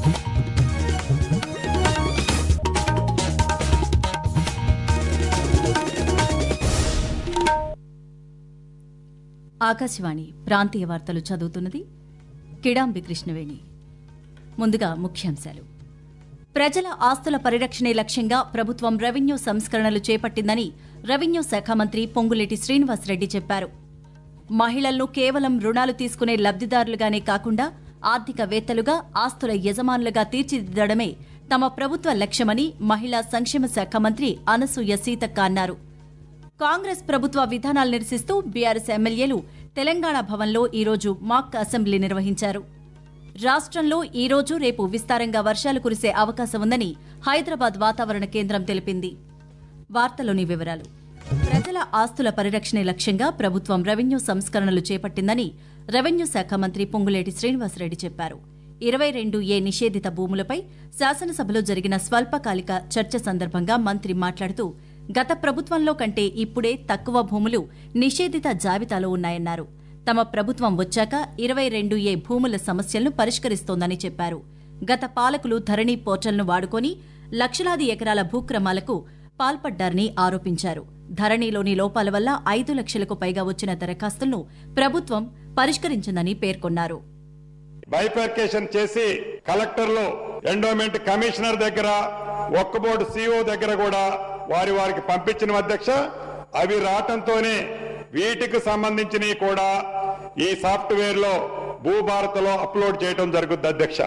ఆకాశవాణి ప్రాంతీయ వార్తలు చదువుతున్నది కిడాంబి కృష్ణవేణి ముందుగా ముఖ్యాంశాలు ప్రజల ఆస్తుల పరిరక్షణే లక్ష్యంగా ప్రభుత్వం రెవెన్యూ సంస్కరణలు చేపట్టిందని రెవెన్యూ శాఖ మంత్రి పొంగులేటి శ్రీనివాసరెడ్డి చెప్పారు మహిళలను కేవలం రుణాలు తీసుకునే లబ్దిదారులుగానే కాకుండా ఆర్థికవేత్తలుగా ఆస్తుల యజమానులుగా తీర్చిదిద్దడమే తమ ప్రభుత్వ లక్ష్యమని మహిళా సంక్షేమ శాఖ మంత్రి అనసూయ సీతక్క అన్నారు కాంగ్రెస్ ప్రభుత్వ విధానాలు నిరసిస్తూ బీఆర్ఎస్ ఎమ్మెల్యేలు తెలంగాణ భవన్లో ఈరోజు మాక్ అసెంబ్లీ నిర్వహించారు రాష్ట్రంలో ఈ రోజు రేపు విస్తారంగా వర్షాలు కురిసే అవకాశం ఉందని హైదరాబాద్ వాతావరణ కేంద్రం తెలిపింది వార్తలోని వివరాలు ప్రజల ఆస్తుల పరిరక్షణే లక్ష్యంగా ప్రభుత్వం రెవెన్యూ సంస్కరణలు చేపట్టిందని రెవెన్యూ శాఖ మంత్రి పొంగులేటి శ్రీనివాసరెడ్డి చెప్పారు ఇరవై రెండు ఏ నిషేధిత భూములపై శాసనసభలో జరిగిన స్వల్పకాలిక చర్చ సందర్భంగా మంత్రి మాట్లాడుతూ గత ప్రభుత్వంలో కంటే ఇప్పుడే తక్కువ భూములు నిషేధిత జాబితాలో ఉన్నాయన్నారు తమ ప్రభుత్వం వచ్చాక ఇరవై రెండు ఏ భూముల సమస్యలను పరిష్కరిస్తోందని చెప్పారు గత పాలకులు ధరణి పోర్టల్ను వాడుకొని లక్షలాది ఎకరాల భూక్రమాలకు పాల్పడ్డారని ఆరోపించారు ధరణిలోని లోపాల వల్ల ఐదు లక్షలకు పైగా వచ్చిన దరఖాస్తులను ప్రభుత్వం పరిష్కరించిందని పేర్కొన్నారు బైఫర్కేషన్ చేసి కలెక్టర్లు ఎండోమెంట్ కమిషనర్ దగ్గర ఒక్క బోర్డు సిఇఓ దగ్గర కూడా వారి వారికి పంపించిన అధ్యక్ష అవి రావటంతోనే వీటికి సంబంధించినవి కూడా ఈ సాఫ్ట్వేర్ లో భూభారత్లో అప్లోడ్ చేయడం జరుగుద్ది అధ్యక్ష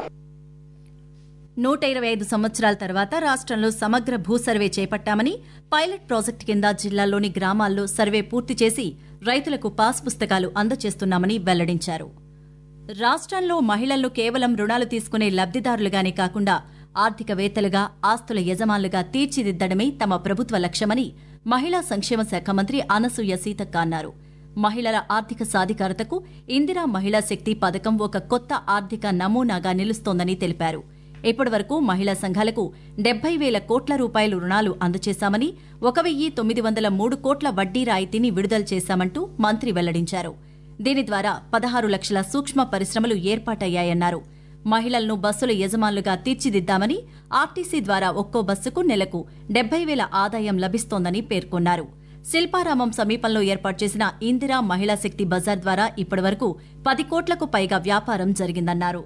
నూట ఇరవై ఐదు సంవత్సరాల తర్వాత రాష్ట్రంలో సమగ్ర భూ సర్వే చేపట్టామని పైలట్ ప్రాజెక్టు కింద జిల్లాల్లోని గ్రామాల్లో సర్వే పూర్తి చేసి రైతులకు పాస్ పుస్తకాలు అందజేస్తున్నామని వెల్లడించారు రాష్ట్రంలో మహిళలను కేవలం రుణాలు తీసుకునే లబ్దిదారులుగానే కాకుండా ఆర్థికవేత్తలుగా ఆస్తుల యజమానులుగా తీర్చిదిద్దడమే తమ ప్రభుత్వ లక్ష్యమని మహిళా సంక్షేమ శాఖ మంత్రి అనసూయ సీతక్క అన్నారు మహిళల ఆర్థిక సాధికారతకు ఇందిరా మహిళా శక్తి పథకం ఒక కొత్త ఆర్థిక నమూనాగా నిలుస్తోందని తెలిపారు ఇప్పటివరకు మహిళా సంఘాలకు డెబ్బై వేల కోట్ల రూపాయలు రుణాలు అందజేశామని ఒక వెయ్యి తొమ్మిది వందల మూడు కోట్ల వడ్డీ రాయితీని విడుదల చేశామంటూ మంత్రి వెల్లడించారు దీని ద్వారా పదహారు లక్షల సూక్ష్మ పరిశ్రమలు ఏర్పాటయ్యాయన్నారు మహిళలను బస్సుల యజమానులుగా తీర్చిదిద్దామని ఆర్టీసీ ద్వారా ఒక్కో బస్సుకు నెలకు డెబ్బై వేల ఆదాయం లభిస్తోందని పేర్కొన్నారు శిల్పారామం సమీపంలో ఏర్పాటు చేసిన ఇందిరా మహిళా శక్తి బజార్ ద్వారా ఇప్పటివరకు పది కోట్లకు పైగా వ్యాపారం జరిగిందన్నారు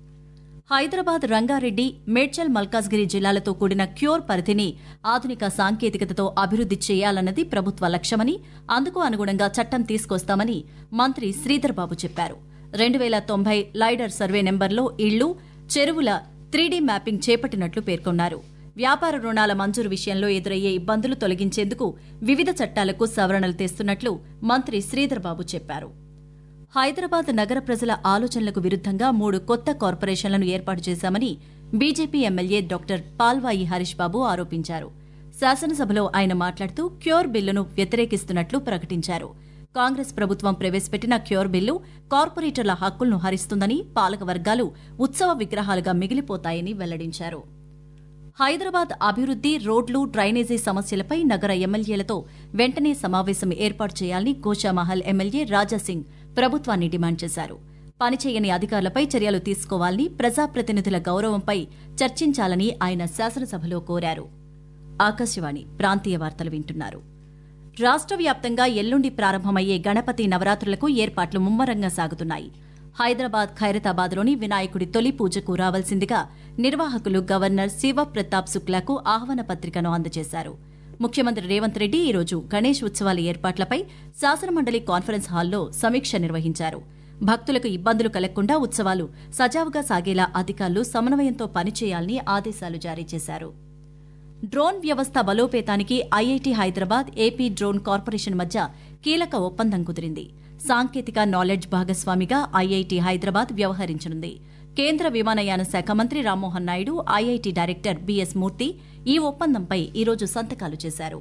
హైదరాబాద్ రంగారెడ్డి మేడ్చల్ మల్కాజ్గిరి జిల్లాలతో కూడిన క్యూర్ పరిధిని ఆధునిక సాంకేతికతతో అభివృద్ది చేయాలన్నది ప్రభుత్వ లక్ష్యమని అందుకు అనుగుణంగా చట్టం తీసుకొస్తామని మంత్రి శ్రీధర్ బాబు చెప్పారు రెండు వేల తొంభై లైడర్ సర్వే నెంబర్లో ఇళ్లు చెరువుల త్రీడీ మ్యాపింగ్ చేపట్టినట్లు పేర్కొన్నారు వ్యాపార రుణాల మంజూరు విషయంలో ఎదురయ్యే ఇబ్బందులు తొలగించేందుకు వివిధ చట్టాలకు సవరణలు తెస్తున్నట్లు మంత్రి శ్రీధర్ బాబు చెప్పారు హైదరాబాద్ నగర ప్రజల ఆలోచనలకు విరుద్దంగా మూడు కొత్త కార్పొరేషన్లను ఏర్పాటు చేశామని BJP MLA doctor Palvai Harish Babu ఆరోపించారు శాసనసభలో ఆయన మాట్లాడుతూ క్యూర్ బిల్లును వ్యతిరేకిస్తున్నట్లు ప్రకటించారు కాంగ్రెస్ ప్రభుత్వం ప్రవేశపెట్టిన క్యూర్ బిల్లు కార్పొరేటర్ల హక్కులను హరిస్తుందని పాలక వర్గాలు ఉత్సవ విగ్రహాలుగా మిగిలిపోతాయని వెల్లడించారు హైదరాబాద్ అభివృద్ది రోడ్లు డ్రైనేజీ సమస్యలపై నగర ఎమ్మెల్యేలతో వెంటనే సమావేశం ఏర్పాటు చేయాలని గోషామహల్ ఎమ్మెల్యే రాజాసింగ్ ప్రభుత్వాన్ని డిమాండ్ చేశారు పనిచేయని అధికారులపై చర్యలు తీసుకోవాలని ప్రజాప్రతినిధుల గౌరవంపై చర్చించాలని ఆయన శాసనసభలో కోరారు ఆకాశవాణి ప్రాంతీయ వార్తలు వింటున్నారు రాష్ట్ర వ్యాప్తంగా ఎల్లుండి ప్రారంభమయ్యే గణపతి నవరాత్రులకు ఏర్పాట్లు ముమ్మరంగా సాగుతున్నాయి హైదరాబాద్ ఖైరతాబాద్లోని వినాయకుడి తొలి పూజకు రావాల్సిందిగా నిర్వాహకులు గవర్నర్ శివప్రతాప్ శుక్లాకు ఆహ్వాన పత్రికను అందజేశారు ముఖ్యమంత్రి రేవంత్ రెడ్డి ఈరోజు గణేష్ ఉత్సవాల ఏర్పాట్లపై శాసనమండలి కాన్ఫరెన్స్ హాల్లో సమీక్ష నిర్వహించారు భక్తులకు ఇబ్బందులు కలగకుండా ఉత్సవాలు సజావుగా సాగేలా అధికారులు సమన్వయంతో పనిచేయాలని ఆదేశాలు జారీ చేశారు డ్రోన్ వ్యవస్థ బలోపేతానికి IIT Hyderabad AP drone corporation మధ్య కీలక ఒప్పందం కుదిరింది సాంకేతిక నాలెడ్జ్ భాగస్వామిగా ఐఐటి హైదరాబాద్ వ్యవహరించనుంది కేంద్ర విమానయాన శాఖ మంత్రి Rammohan Naidu IIT director B S Murthy ఈ ఒప్పందంపై ఈరోజు సంతకాలు చేశారు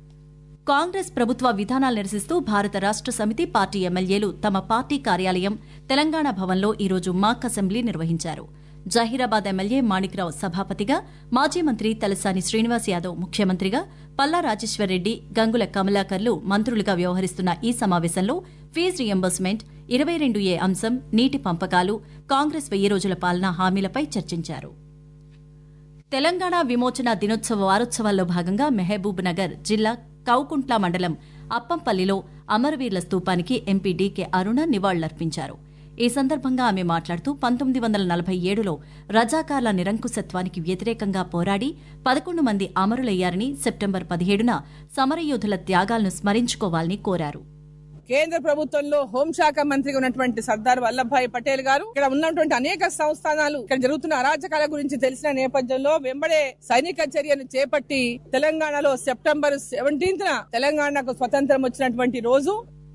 కాంగ్రెస్ ప్రభుత్వ విధానాలు నిరసిస్తూ భారత రాష్ట్ర సమితి పార్టీ ఎమ్మెల్యేలు తమ పార్టీ కార్యాలయం తెలంగాణ భవన్లో ఈరోజు మాక్ అసెంబ్లీ నిర్వహించారు జహీరాబాద్ ఎమ్మెల్యే మాణిక్రావు సభాపతిగా మాజీ మంత్రి తలసాని శ్రీనివాస్ యాదవ్ ముఖ్యమంత్రిగా పల్లా రాజేశ్వరరెడ్డి గంగుల కమలాకర్లు మంత్రులుగా వ్యవహరిస్తున్న ఈ సమావేశంలో ఫీజు రియంబర్స్మెంట్ ఇరవై రెండు ఏ అంశం నీటి పంపకాలు కాంగ్రెస్ వెయ్యి రోజుల పాలన హామీలపై చర్చించారు తెలంగాణ విమోచన దినోత్సవ వారోత్సవాల్లో భాగంగా మెహబూబ్ నగర్ జిల్లా కౌకుంట్ల మండలం అప్పంపల్లిలో అమరవీరుల స్తూపానికి ఎంపీ డీకే అరుణ నివాళులర్పించారు ఈ సందర్భంగా ఆమె మాట్లాడుతూ పంతొమ్మిది వందల నలభై ఏడులో రజాకార్ల నిరంకుశత్వానికి వ్యతిరేకంగా పోరాడి పదకొండు మంది అమరులయ్యారని సెప్టెంబర్ పదిహేడున సమరయోధుల త్యాగాలను స్మరించుకోవాలని కోరారు కేంద్ర ప్రభుత్వంలో హోంశాఖ మంత్రిగా ఉన్నటువంటి సర్దార్ వల్లభాయ్ పటేల్ గారు ఇక్కడ ఉన్నటువంటి అనేక సంస్థానాలు ఇక్కడ జరుగుతున్న అరాచకాల గురించి తెలిసిన నేపథ్యంలో వెంబడే సైనిక చర్యను చేపట్టి తెలంగాణలో సెప్టెంబర్ సెవెంటీన్త్ తెలంగాణకు స్వతంత్రం వచ్చినటువంటి రోజు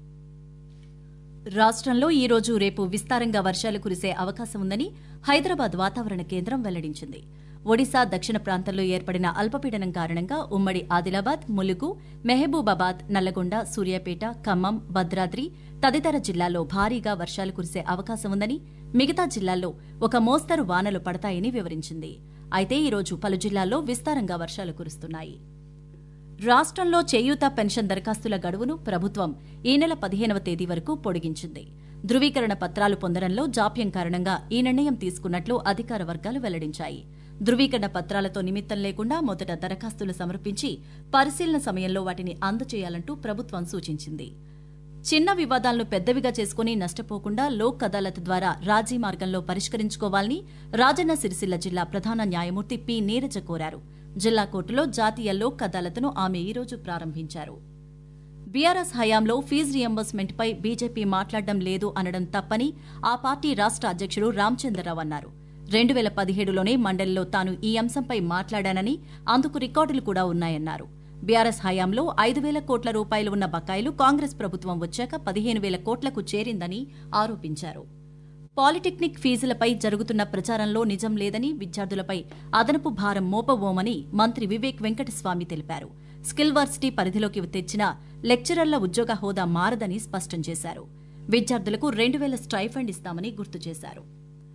రాష్ట్రంలో ఈ రోజు రేపు విస్తారంగా వర్షాలు కురిసే అవకాశం ఉందని హైదరాబాద్ వాతావరణ కేంద్రం వెల్లడించింది ఒడిశా దక్షిణ ప్రాంతంలో ఏర్పడిన అల్పపీడనం కారణంగా ఉమ్మడి ఆదిలాబాద్ ములుగు మెహబూబాబాద్ నల్లగొండ సూర్యాపేట ఖమ్మం భద్రాద్రి తదితర జిల్లాల్లో భారీగా వర్షాలు కురిసే అవకాశం ఉందని మిగతా జిల్లాల్లో ఒక మోస్తరు వానలు పడతాయని వివరించింది అయితే ఈ రోజు పలు జిల్లాల్లో విస్తారంగా వర్షాలు కురుస్తున్నాయి రాష్ట్రంలో చేయూత పెన్షన్ దరఖాస్తుల గడువును ప్రభుత్వం ఈ నెల పదిహేనవ తేదీ వరకు పొడిగించింది ధృవీకరణ పత్రాలు పొందడంలో జాప్యం కారణంగా ఈ నిర్ణయం తీసుకున్నట్లు అధికార వర్గాలు వెల్లడించాయి ధృవీకరణ పత్రాలతో నిమిత్తం లేకుండా మొదట దరఖాస్తులు సమర్పించి పరిశీలన సమయంలో వాటిని అందజేయాలంటూ ప్రభుత్వం సూచించింది చిన్న వివాదాలను పెద్దవిగా చేసుకుని నష్టపోకుండా లోక్ అదాలత్ ద్వారా రాజీ మార్గంలో పరిష్కరించుకోవాలని రాజన్న సిరిసిల్ల జిల్లా ప్రధాన న్యాయమూర్తి పి నీరజ కోరారు జిల్లా కోర్టులో జాతీయ లోక్ అదాలత్ను ఆమె ఈ రోజు ప్రారంభించారు బీఆర్ఎస్ హయాంలో ఫీజు రియంబర్స్మెంట్పై బీజేపీ మాట్లాడడం లేదు అనడం తప్పని ఆ పార్టీ రాష్ట్ర అధ్యక్షుడు రామచంద్రరావు అన్నారు రెండు వేల పదిహేడులోనే మండలిలో తాను ఈ అంశంపై మాట్లాడానని అందుకు రికార్డులు కూడా ఉన్నాయన్నారు బీఆర్ఎస్ హయాంలో ఐదు వేల కోట్ల రూపాయలు ఉన్న బకాయిలు కాంగ్రెస్ ప్రభుత్వం వచ్చాక పదిహేను వేల కోట్లకు చేరిందని ఆరోపించారు పాలిటెక్నిక్ ఫీజులపై జరుగుతున్న ప్రచారంలో నిజం లేదని విద్యార్థులపై అదనపు భారం మోపబోమని మంత్రి వివేక్ వెంకటస్వామి తెలిపారు స్కిల్ వర్సిటీ పరిధిలోకి తెచ్చిన లెక్చరర్ల ఉద్యోగ హోదా మారదని స్పష్టం చేశారు విద్యార్థులకు రెండు వేల స్టైఫండ్ ఇస్తామని గుర్తు చేశారు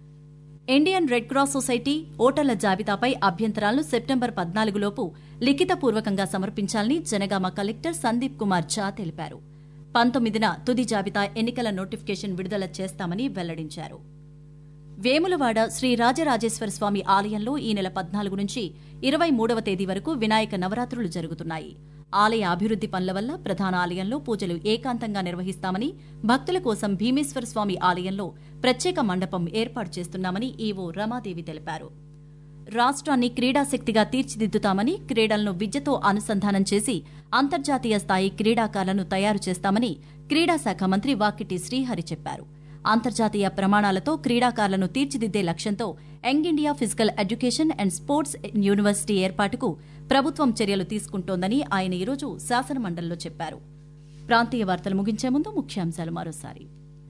ఇండియన్ రెడ్ క్రాస్ సొసైటీ ఓటర్ల జాబితాపై అభ్యంతరాలను సెప్టెంబర్ పద్నాలుగులోపు లిఖితపూర్వకంగా సమర్పించాలని జనగామ కలెక్టర్ సందీప్ కుమార్ ఝా తెలిపారు పంతొమ్మిదిన తుది జాబితా ఎన్నికల నోటిఫికేషన్ విడుదల చేస్తామని వెల్లడించారు వేములవాడ శ్రీ రాజరాజేశ్వర స్వామి ఆలయంలో ఈ నెల పద్నాలుగు నుంచి ఇరవై మూడవ తేదీ వరకు వినాయక నవరాత్రులు జరుగుతున్నాయి ఆలయ అభివృద్ది పనుల వల్ల ప్రధాన ఆలయంలో పూజలు ఏకాంతంగా నిర్వహిస్తామని భక్తుల కోసం భీమేశ్వర స్వామి ఆలయంలో ప్రత్యేక మండపం ఏర్పాటు చేస్తున్నామని ఈవో రమాదేవి తెలిపారు రాష్ట్రాన్ని క్రీడాశక్తిగా తీర్చిదిద్దుతామని క్రీడలను విద్యతో అనుసంధానం చేసి అంతర్జాతీయ స్థాయి క్రీడాకారులను తయారు చేస్తామని క్రీడాశాఖ మంత్రి వాకిటి శ్రీహరి చెప్పారు అంతర్జాతీయ ప్రమాణాలతో క్రీడాకారులను తీర్చిదిద్దే లక్ష్యంతో young India physical education and sports university ఏర్పాటుకు ప్రభుత్వం చర్యలు తీసుకుంటోందని ఆయన ఈరోజు శాసనమండలిలో చెప్పారు ప్రాంతీయ వార్తలు ముగించే ముందు ముఖ్యాంశాలు మరోసారి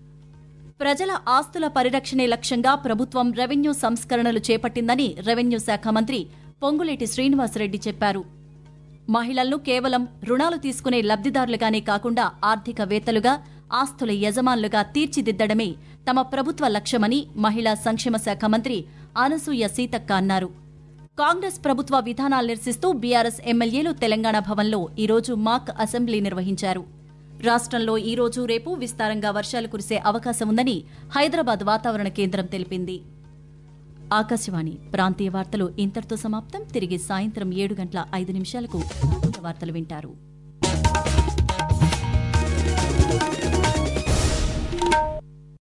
ప్రజల ఆస్తుల పరిరక్షణే లక్ష్యంగా ప్రభుత్వం రెవెన్యూ సంస్కరణలు చేపట్టిందని రెవెన్యూ శాఖ మంత్రి పొంగులేటి శ్రీనివాసరెడ్డి చెప్పారు మహిళలను కేవలం రుణాలు తీసుకునే లబ్దిదారులుగానే కాకుండా ఆర్థికవేత్తలుగా ఆస్తుల యజమానులుగా తీర్చిదిద్దడమే తమ ప్రభుత్వ లక్ష్యమని మహిళా సంక్షేమ శాఖ మంత్రి అనసూయ సీతక్క అన్నారు కాంగ్రెస్ ప్రభుత్వ విధానాలు నిరసిస్తూ బీఆర్ఎస్ ఎమ్మెల్యేలు తెలంగాణ భవన్లో ఈరోజు మాక్ అసెంబ్లీ నిర్వహించారు రాష్ట్రంలో ఈ రోజు రేపు విస్తారంగా వర్షాలు కురిసే అవకాశం ఉందని హైదరాబాద్ వాతావరణ కేంద్రం తెలిపింది ఆకాశవాణి ప్రాంతీయ వార్తలు ఇంతటితో సమాప్తం తిరిగి సాయంత్రం ఏడు గంటల ఐదు నిమిషాలకు వార్తలు వింటారు